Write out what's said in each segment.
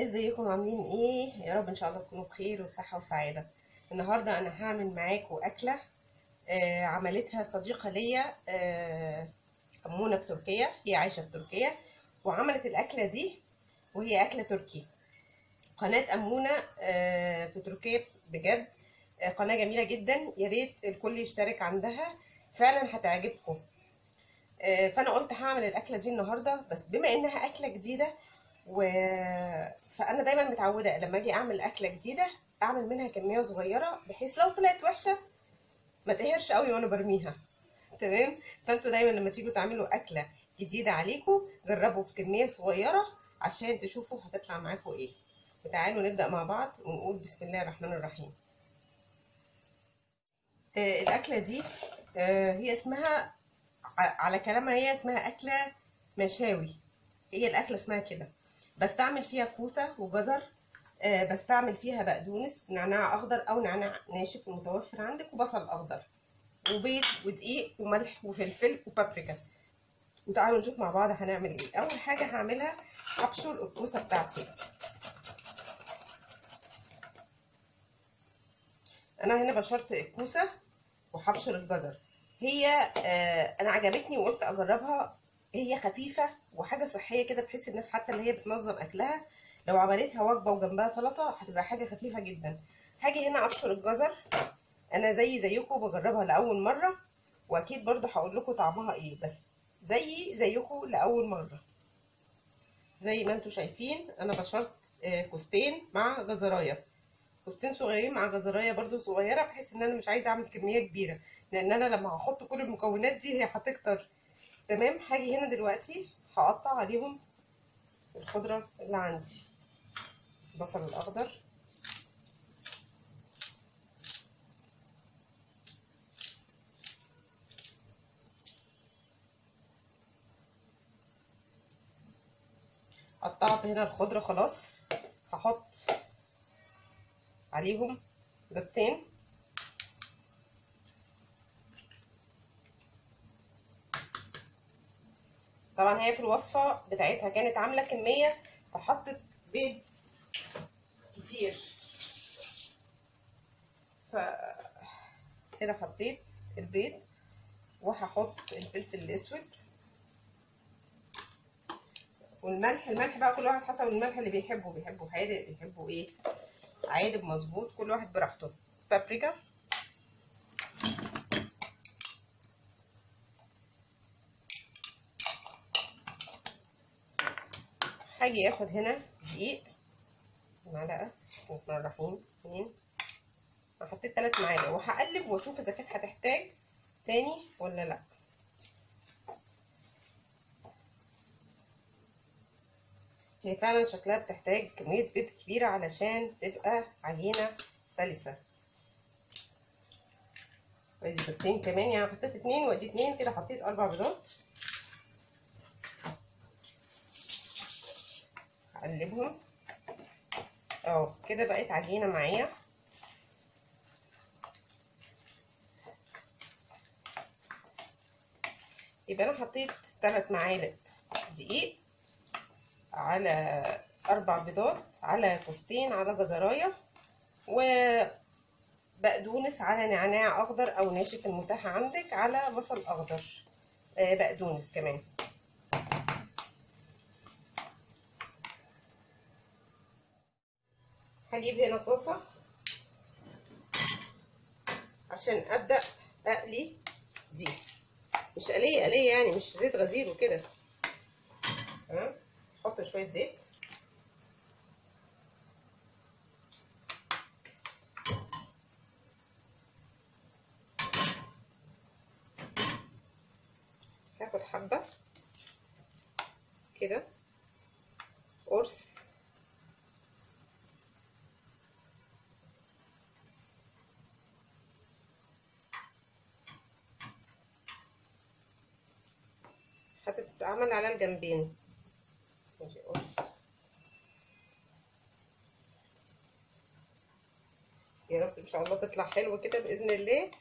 ازيكم عاملين ايه يا رب ان شاء الله تكونوا بخير وبصحه وسعاده النهارده انا هعمل معاكم اكله آه عملتها صديقه ليا آه امونه في تركيا هي عايشه في تركيا وعملت الاكله دي وهي اكله تركي قناه امونه آه في تركيا بس- بجد آه قناه جميله جدا يا ريت الكل يشترك عندها فعلا هتعجبكم آه، فانا قلت هعمل الاكله دي النهارده بس بما انها اكله جديده و... فانا دايما متعوده لما اجي اعمل اكله جديده اعمل منها كميه صغيره بحيث لو طلعت وحشه ما تقهرش قوي وانا برميها تمام فانتوا دايما لما تيجوا تعملوا اكله جديده عليكم جربوا في كميه صغيره عشان تشوفوا هتطلع معاكم ايه تعالوا نبدا مع بعض ونقول بسم الله الرحمن الرحيم آه، الاكله دي آه، هي اسمها ع- على كلامها هي اسمها أكلة مشاوي هي الأكلة اسمها كده بستعمل فيها كوسة وجزر آه، بستعمل فيها بقدونس نعناع أخضر أو نعناع ناشف المتوفر عندك وبصل أخضر وبيض ودقيق وملح وفلفل وبابريكا وتعالوا نشوف مع بعض هنعمل ايه أول حاجة هعملها هبشر الكوسة بتاعتي أنا هنا بشرت الكوسة وهبشر الجزر هي آه انا عجبتني وقلت اجربها هي خفيفه وحاجه صحيه كده بحيث الناس حتى اللي هي بتنظم اكلها لو عملتها وجبه وجنبها سلطه هتبقى حاجه خفيفه جدا هاجي هنا ابشر الجزر انا زي زيكم بجربها لاول مره واكيد برضو هقول لكم طعمها ايه بس زي زيكم لاول مره زي ما انتم شايفين انا بشرت آه، كوستين مع جزرايه كوستين صغيرين مع جزرايه برضو صغيره بحيث ان انا مش عايزه اعمل كميه كبيره لان انا لما هحط كل المكونات دي هي هتكتر تمام هاجي هنا دلوقتي هقطع عليهم الخضره اللي عندي البصل الاخضر قطعت هنا الخضره خلاص هحط عليهم بيضتين طبعا هي في الوصفة بتاعتها كانت عاملة كمية فحطت بيض كتير ف هنا حطيت البيض وهحط الفلفل الاسود والملح الملح بقى كل واحد حسب الملح اللي بيحبه بيحبه حادق بيحبه ايه عادب مظبوط كل واحد براحته بابريكا هاجي اخد هنا دقيق معلقه بسم الله الرحمن الرحيم اتنين انا حطيت تلات معالق وهقلب واشوف اذا كانت هتحتاج تاني ولا لا هي فعلا شكلها بتحتاج كمية بيض كبيرة علشان تبقى عجينة سلسة وادي بيضتين كمان يعني حطيت اتنين وادي اتنين كده حطيت اربع بيضات هقلبهم اهو كده بقت عجينة معايا يبقى انا حطيت تلات معالق دقيق على اربع بيضات على توستين على جزرايه وبقدونس على نعناع اخضر او ناشف المتاح عندك على بصل اخضر آه، بقدونس كمان هجيب هنا طاسه عشان ابدا اقلي دي مش قليه قليه يعني مش زيت غزير وكده تمام احط شويه زيت هاخد حبه كده قرص هتتعمل على الجنبين ادي قرص يا رب ان شاء الله تطلع حلوه كده باذن الله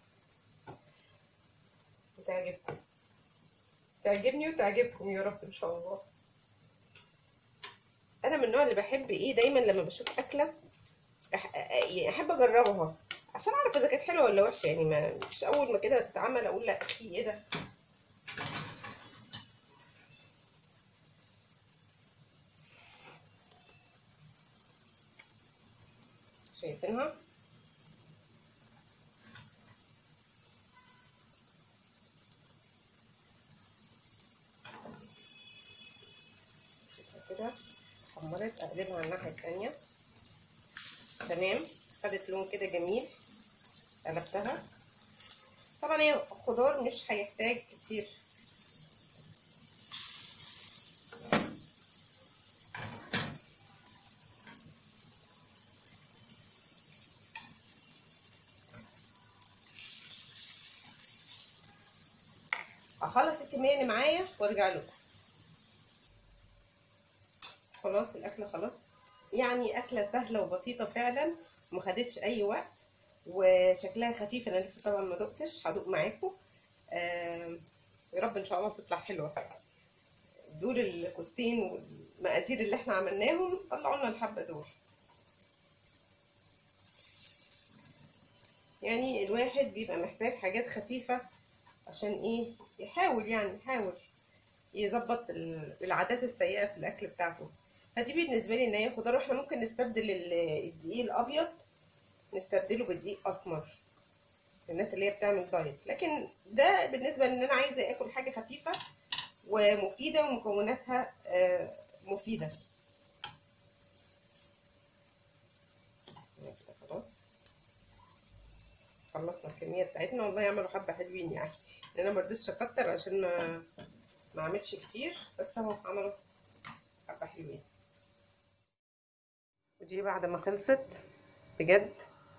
وتعجبكم تعجبني وتعجبكم يا رب ان شاء الله انا من النوع اللي بحب ايه دايما لما بشوف اكله أح- يعني احب اجربها عشان اعرف اذا كانت حلوه ولا وحشه يعني ما مش اول ما كده تتعمل اقول لا اخي ايه ده شايفينها كده حمرت اقلبها على الناحيه التانيه تمام خدت لون كده جميل قلبتها طبعا هي خضار مش هيحتاج كتير اخلص الكميه اللي معايا وارجع لكم خلاص الاكله خلاص يعني اكله سهله وبسيطه فعلا وما خدتش اي وقت وشكلها خفيف انا لسه طبعا ما دقتش هدوق معاكم آه يا رب ان شاء الله تطلع حلوه دول الكوستين والمقادير اللي احنا عملناهم طلعوا لنا الحبه دول يعني الواحد بيبقى محتاج حاجات خفيفه عشان ايه يحاول يعني يحاول يظبط العادات السيئه في الاكل بتاعته فدي بالنسبه لي ان هي خضار واحنا ممكن نستبدل الدقيق الابيض نستبدله بدقيق اسمر الناس اللي هي بتعمل دايت لكن ده بالنسبه ان انا عايزه اكل حاجه خفيفه ومفيده ومكوناتها مفيده خلاص خلصنا الكميه بتاعتنا والله عملوا حبه حلوين يعني انا ما رضيتش اكتر عشان ما ما اعملش كتير بس اهو عملوا حبه حلوين ودي بعد ما خلصت بجد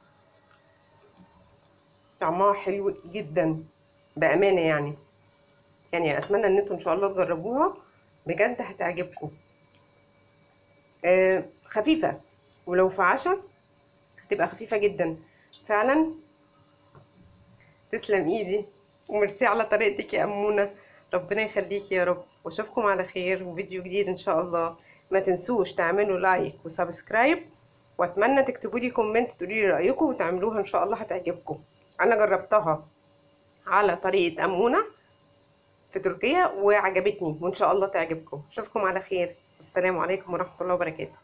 طعمها حلو جدا بامانه يعني يعني اتمنى ان انتم ان شاء الله تجربوها بجد هتعجبكم آه خفيفه ولو في عشاء هتبقى خفيفه جدا فعلا تسلم ايدي وميرسي على طريقتك يا امونه ربنا يخليكي يا رب واشوفكم على خير وفيديو جديد ان شاء الله ما تنسوش تعملوا لايك وسبسكرايب واتمنى تكتبوا لي كومنت تقولوا لي رايكم وتعملوها ان شاء الله هتعجبكم انا جربتها على طريقه امونه في تركيا وعجبتني وان شاء الله تعجبكم اشوفكم على خير والسلام عليكم ورحمه الله وبركاته